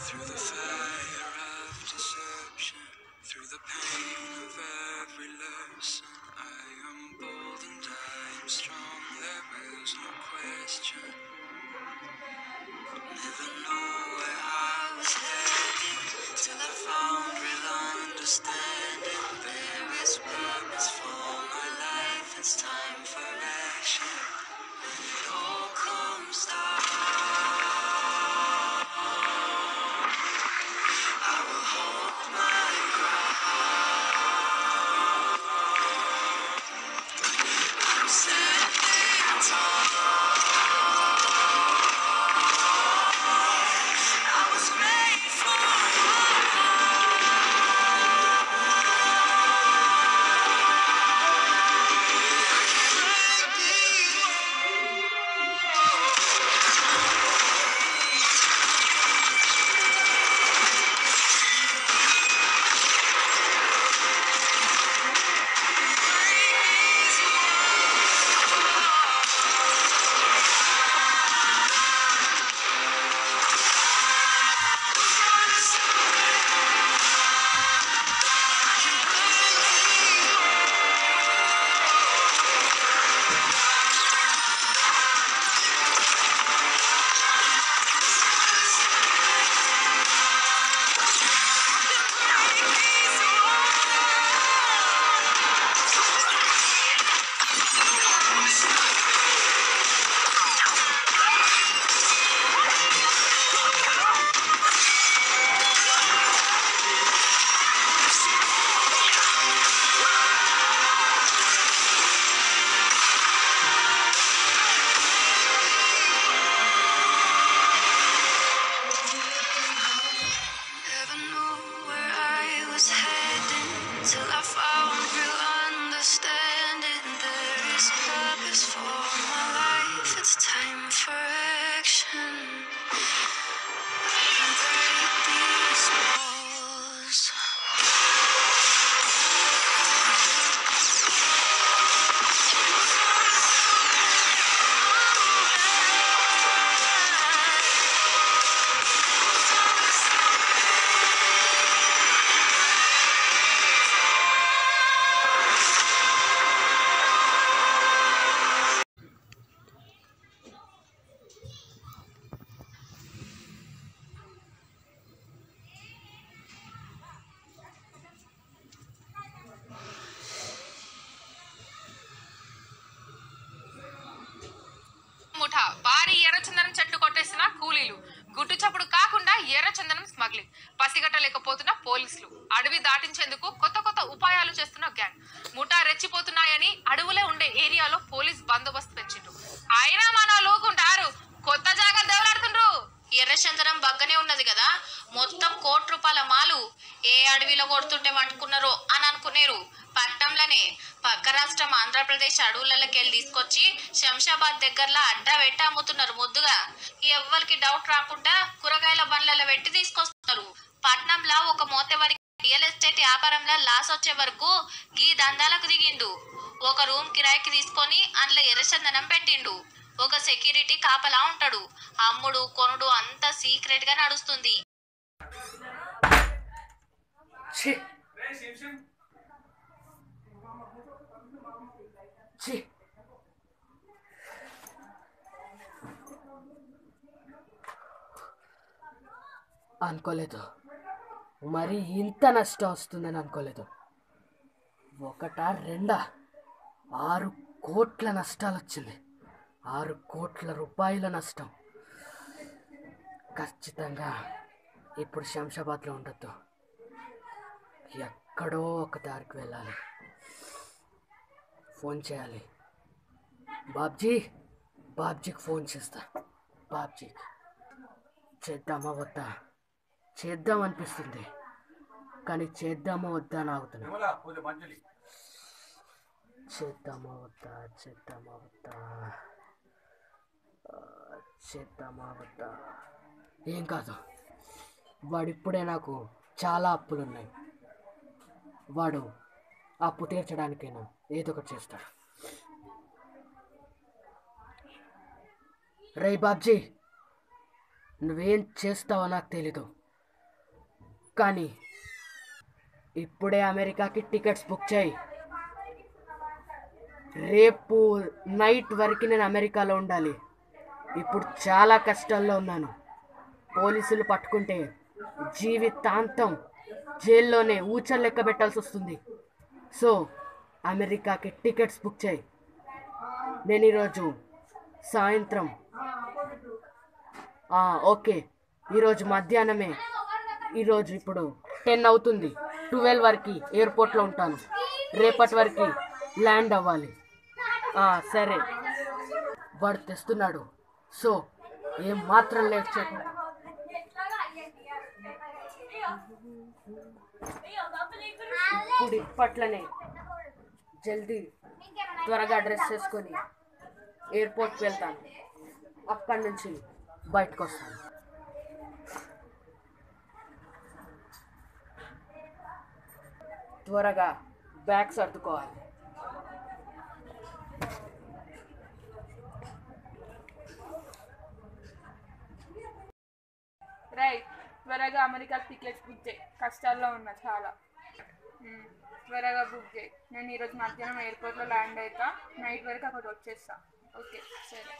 Through the fire of deception, through the pain of every lesson, I am bold and I am strong, there is no question. Never know where I was heading till I found real understanding. There is purpose for my life, it's time for action. When it all comes down, I will hold my ground. I'm standing tall. I was made for Never knew where I was heading till I found real understanding. There is purpose for my life. It's time for action. I can break these walls. ముఠా భారీ ఎర్రచందనం చెట్లు కొట్టేసిన కూలీలు గుట్టు చప్పుడు కాకుండా ఎర్రచందనం స్మగ్లింగ్ పసిగట్టలేకపోతున్న పోలీసులు అడవి దాటించేందుకు కొత్త కొత్త ఉపాయాలు చేస్తున్న గ్యాంగ్ ముఠా రెచ్చిపోతున్నాయని అడవులే ఉండే ఏరియాలో పోలీస్ బందోబస్తు పెంచిండు అయినా మన లోకుంటారు కొత్త జాగా దేవలాడుతుండ్రు ఎర్రచందనం బగ్గనే ఉన్నది కదా మొత్తం కోటి రూపాయల మాలు ఏ అడవిలో కొడుతుంటే పట్టుకున్నారో అని అనుకునేరు పట్నంలోనే పక్క రాష్ట్రం ఆంధ్రప్రదేశ్ అడవులకి వెళ్ళి తీసుకొచ్చి శంషాబాద్ దగ్గరలో అడ్డా పెట్టి అమ్ముతున్నారు ముద్దుగా ఎవ్వరికి డౌట్ రాకుండా కూరగాయల బండ్లలో పెట్టి తీసుకొస్తున్నారు పట్నంలో ఒక మోతెవరికి రియల్ ఎస్టేట్ వ్యాపారంలో లాస్ వచ్చే వరకు గీ దందాలకు దిగిండు ఒక రూమ్ కిరాయికి తీసుకొని అందులో ఎర్రచందనం పెట్టిండు ఒక సెక్యూరిటీ కాపలా ఉంటాడు అమ్ముడు కొనుడు అంతా సీక్రెట్ గా నడుస్తుంది ఛీ ఛీ అనుకోలేదు మరి ఇంత నష్టం వస్తుందని అనుకోలేదు ఒకటా రెండా ఆరు కోట్ల నష్టాలు వచ్చింది ఆరు కోట్ల రూపాయల నష్టం ఖచ్చితంగా ఇప్పుడు శంషాబాద్లో ఉండొద్దు ఎక్కడో ఒక దారికి వెళ్ళాలి ఫోన్ చేయాలి బాబ్జీ బాబ్జీకి ఫోన్ చేస్తా బాబ్జీకి చేద్దామా వద్దా చేద్దాం అనిపిస్తుంది కానీ చేద్దామా వద్దా అని ఆగుతున్నా చేద్దామా వద్దా చేద్దామా వద్దా ఆ, చేద్దామా వద్దా ఏం కాదు వాడు ఇప్పుడే నాకు చాలా అప్పులు ఉన్నాయి వాడు అప్పు తీర్చడానికైనా ఏదో ఒకటి చేస్తాడు రే బాబ్జీ నువ్వేం చేస్తావో నాకు తెలీదు కానీ ఇప్పుడే అమెరికాకి టికెట్స్ బుక్ చేయి రేపు నైట్ వరకు నేను అమెరికాలో ఉండాలి ఇప్పుడు చాలా కష్టాల్లో ఉన్నాను పోలీసులు పట్టుకుంటే జీవితాంతం జైల్లోనే ఊచలు లెక్క పెట్టాల్సి వస్తుంది సో అమెరికాకి టికెట్స్ బుక్ చేయి నేను ఈరోజు సాయంత్రం ఆ, ఓకే ఈరోజు మధ్యాహ్నమే ఈరోజు ఇప్పుడు టెన్ అవుతుంది ట్వెల్వ్ వరకు ఎయిర్పోర్ట్లో ఉంటాను రేపటి వరకు ల్యాండ్ అవ్వాలి ఆ, సరే వాడు తెస్తున్నాడు సో ఏం మాత్రం లేట్ చేయకుండా ఇప్పుడు ఇప్పట్లనే జల్దీ త్వరగా డ్రెస్ చేసుకొని ఎయిర్పోర్ట్కి వెళ్తాను అక్కడి నుంచి బయటకు వస్తాను త్వరగా బ్యాగ్ సర్దుకోవాలి రైట్ త్వరగా అమెరికా టికెట్స్ బుక్ చేయి కష్టాల్లో ఉన్నా చాలా మ్మ్. త్వరగా బుక్ చేయి నేను ఈరోజు మధ్యాహ్నం ఎయిర్పోర్ట్లో ల్యాండ్ అవుతా నైట్ వరకు అక్కడ వచ్చేస్తా ఓకే సరే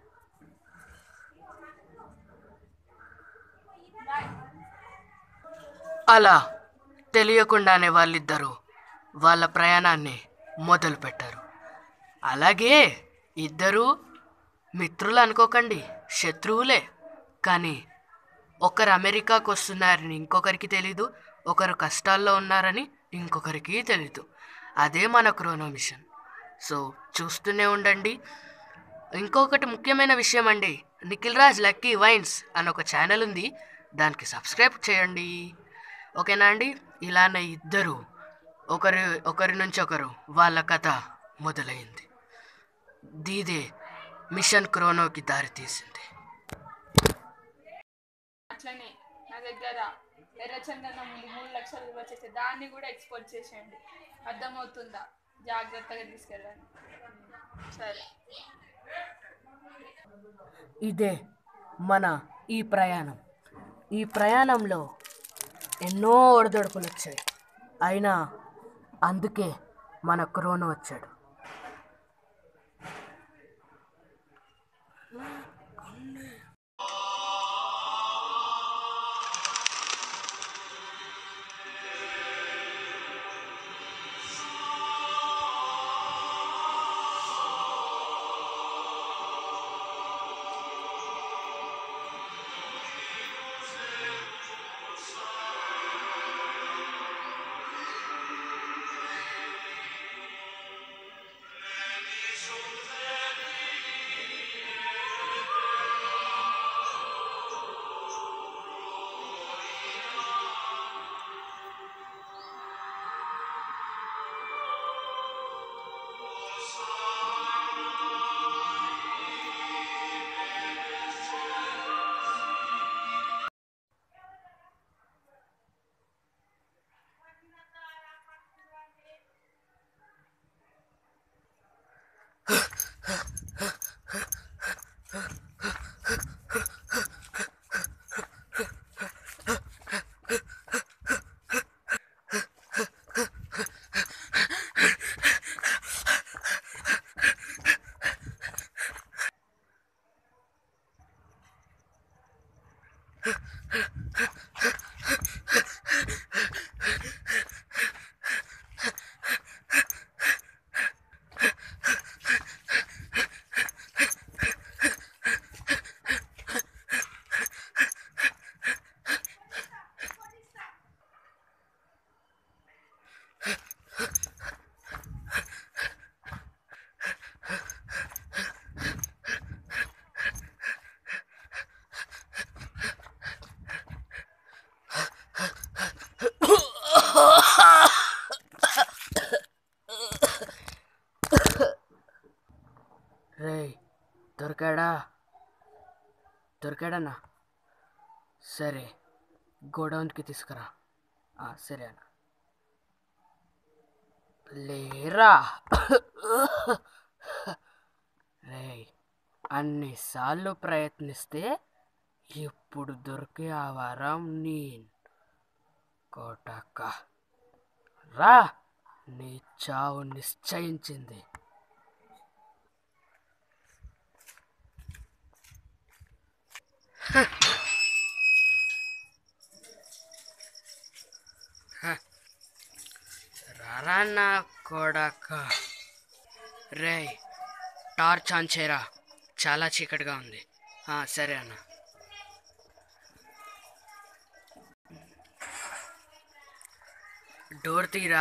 అలా తెలియకుండానే వాళ్ళిద్దరూ వాళ్ళ ప్రయాణాన్ని మొదలు పెట్టారు అలాగే ఇద్దరూ మిత్రులు అనుకోకండి శత్రువులే కానీ ఒకరు అమెరికాకు వస్తున్నారని ఇంకొకరికి తెలీదు ఒకరు కష్టాల్లో ఉన్నారని ఇంకొకరికి తెలీదు అదే మన క్రోనో మిషన్ సో చూస్తూనే ఉండండి ఇంకొకటి ముఖ్యమైన విషయం అండి నిఖిల్ రాజ్ లక్కీ వైన్స్ అని ఒక ఛానల్ ఉంది దానికి సబ్స్క్రైబ్ చేయండి ఓకేనా అండి ఇలానే ఇద్దరు ఒకరి ఒకరి నుంచి ఒకరు వాళ్ళ కథ మొదలైంది దీదే మిషన్ క్రోనోకి దారితీసింది అట్లనే నా దగ్గర ఎర్రచందనం ఉంది మూడు లక్షలు విలువ చేసే దాన్ని కూడా ఎక్స్పోర్ట్ చేసేయండి అర్థమవుతుందా జాగ్రత్తగా తీసుకెళ్ళండి సరే ఇదే మన ఈ ప్రయాణం ఈ ప్రయాణంలో ఎన్నో ఒడిదొడుకులు వచ్చాయి అయినా అందుకే మన క్రోనో వచ్చాడు రేయ్ దొరికాడా దొరికాడన్నా సరే గోడౌన్కి తీసుకురా ఆ, సరే అన్న లేరా రేయ్ అన్నిసార్లు ప్రయత్నిస్తే ఇప్పుడు దొరికే ఆ వరం నేను కోటక్క రా నీ చావు నిశ్చయించింది హ. హ. రారా నా కొడక రే టార్చ్ ఆన్ చేయరా చాలా చీకటిగా ఉంది ఆ, సరే అన్న డోర్ తీరా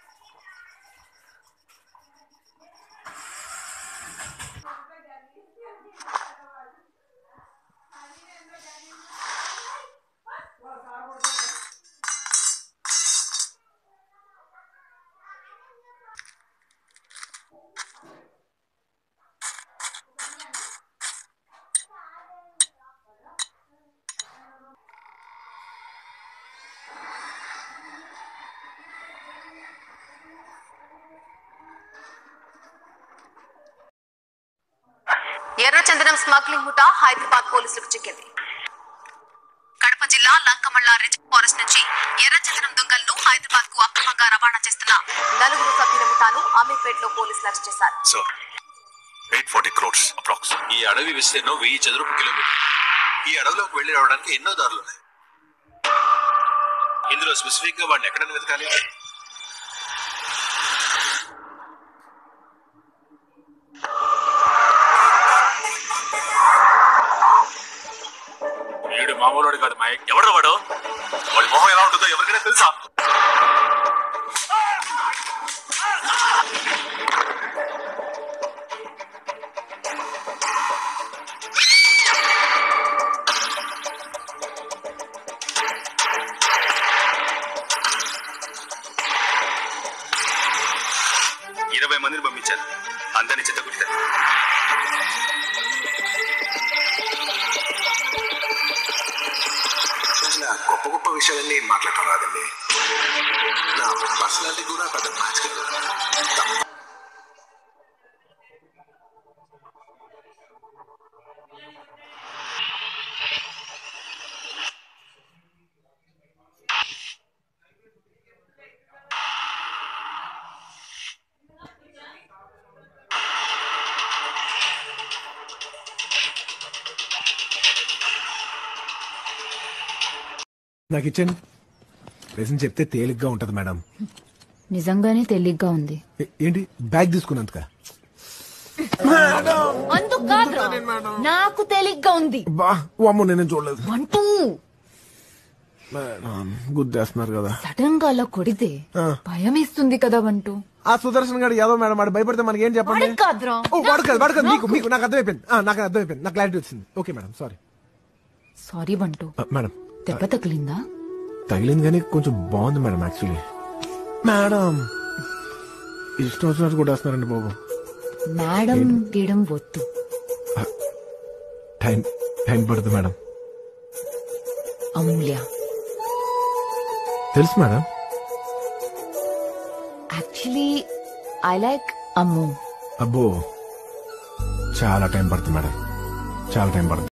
ఎర్రచందనం స్మగ్లింగ్ ముఠా హైదరాబాద్ పోలీసులకు చిక్కింది కడప జిల్లా లంకమల్ల రిజ్ ఫారెస్ట్ నుంచి ఎర్రచందనం దొంగలను హైదరాబాద్ కు అక్రమంగా రవాణా చేస్తున్న నలుగురు సభ్యుల ముఠాను అమీర్పేటలో పోలీసులు అరెస్ట్ చేశారు so eight forty crores approx ఈ అడవి విస్తీర్ణం వెయ్యి చదురపు కిలోమీటర్ ఈ అడవిలోకి వెళ్ళి రావడానికి ఎన్నో దారులు ఉన్నాయి ఇందులో స్పెసిఫిక్ గా వాడిని ఎక్కడ వెతకాలి వీడు మామూలు కాదు మా ఎవడు వాడు వాడి మొహం ఎలా ఉంటుందో ఎవరికైనా తెలుసా ఇరవై మందిని పంపించాను అందరిని చిత్తకుట్టాను ఇలా గొప్ప గొప్ప విషయాలన్నీ మాట్లాడటం రాదండి నా పర్సనాలిటీ కూడా పెద్ద మ్యాచ్ కాదు నాకు ఇచ్చండి రీజన్ చెప్తే తేలిగ్గా ఉంటది మేడం నిజంగానే తేలిగ్గా ఉంది ఏ- ఏంటి బ్యాగ్ తీసుకున్నందుక అందుకు కాదురా నాకు తేలిగ్గా ఉంది బా అమ్మో నేనేం చూడలేదు అంటూ మేడం గుద్దేస్తున్నారు కదా సడన్ గా అలా కొడితే ఆ. భయం ఇస్తుంది కదా వంటూ ఆ సుదర్శన్ గారు యాదవ్ మేడం వాడు భయపడితే మనకి ఏం చెప్పండి వాడికి కాదురా. ఓ వాడు కాదు వాడు కాదు మీకు నాకు. మీకు నాకు అర్థమైపోయింది ఆ, నాకు అర్థమైపోయింది నాకు క్లారిటీ వచ్చింది ఓకే మేడం సారీ సారీ బంటు మేడం దెబ్బ తగిలిందా తగిలింది కానీ కొంచెం బాగుంది మేడం యాక్చువల్లీ మేడం ఇష్టం వచ్చినట్టు కూడా వేస్తున్నారండి బాబు మేడం గీయడం వద్దు టైం టైం పడుతుంది మేడం అమూల్య తెలుసు madam actually I like Ammu అబ్బో చాలా టైం పడుతుంది మేడం చాలా టైం పడుతుంది